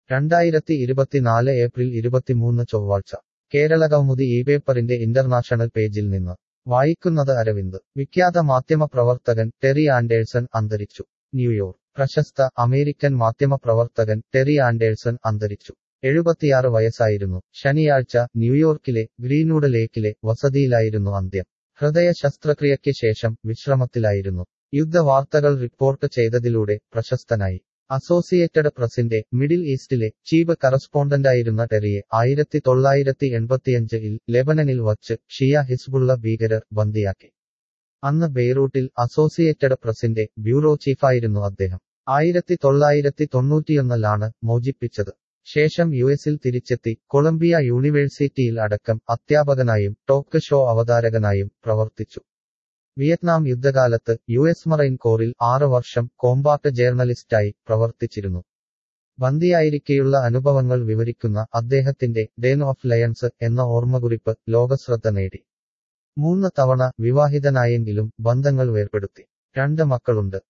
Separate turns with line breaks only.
രണ്ടായിരത്തി ഇരുപത്തിനാല് ഏപ്രിൽ ഇരുപത്തിമൂന്ന് ചൊവ്വാഴ്ച കേരള കൗമുദി ഈ പേപ്പറിന്റെ ഇന്റർനാഷണൽ പേജിൽ നിന്ന് വായിക്കുന്നത് അരവിന്ദ് വിഖ്യാത മാധ്യമപ്രവർത്തകൻ ടെറി ആൻഡേഴ്സൺ അന്തരിച്ചു ന്യൂയോർക്ക് പ്രശസ്ത അമേരിക്കൻ മാധ്യമപ്രവർത്തകൻ ടെറി ആൻഡേഴ്സൺ അന്തരിച്ചു എഴുപത്തിയാറ് വയസ്സായിരുന്നു ശനിയാഴ്ച ന്യൂയോർക്കിലെ ഗ്രീൻവുഡ് ലേക്കിലെ വസതിയിലായിരുന്നു അന്ത്യം ഹൃദയ ശസ്ത്രക്രിയയ്ക്ക് ശേഷം വിശ്രമത്തിലായിരുന്നു യുദ്ധവാർത്തകൾ റിപ്പോർട്ട് ചെയ്തതിലൂടെ പ്രശസ്തനായി അസോസിയേറ്റഡ് പ്രസിന്റെ മിഡിൽ ഈസ്റ്റിലെ ചീഫ് കറസ്പോണ്ടന്റായിരുന്ന ടെറിയെ ആയിരത്തി തൊള്ളായിരത്തി എൺപത്തിയഞ്ചിൽ ലെബനനിൽ വച്ച് ഷിയ ഹിസ്ബുള്ള ഭീകരർ ബന്ദിയാക്കി അന്ന് ബെയ്റൂട്ടിൽ അസോസിയേറ്റഡ് പ്രസിന്റെ ബ്യൂറോ ചീഫായിരുന്നു അദ്ദേഹം ആയിരത്തി തൊള്ളായിരത്തി തൊണ്ണൂറ്റിയൊന്നിലാണ് മോചിപ്പിച്ചത് ശേഷം യുഎസിൽ തിരിച്ചെത്തി കൊളംബിയ യൂണിവേഴ്സിറ്റിയിൽ അടക്കം അധ്യാപകനായും ടോക്ക് ഷോ അവതാരകനായും പ്രവർത്തിച്ചു വിയറ്റ്നാം യുദ്ധകാലത്ത് യു എസ് മറൈൻ കോറിൽ ആറ് വർഷം കോമ്പാക്ട് ജേർണലിസ്റ്റായി പ്രവർത്തിച്ചിരുന്നു ബന്ദിയായിരിക്കെയുള്ള അനുഭവങ്ങൾ വിവരിക്കുന്ന അദ്ദേഹത്തിന്റെ ഡേൻ ഓഫ് ലയൺസ് എന്ന ഓർമ്മകുറിപ്പ് ലോകശ്രദ്ധ നേടി മൂന്ന് തവണ വിവാഹിതനായെങ്കിലും ബന്ധങ്ങൾ വേർപെടുത്തി രണ്ട് മക്കളുണ്ട്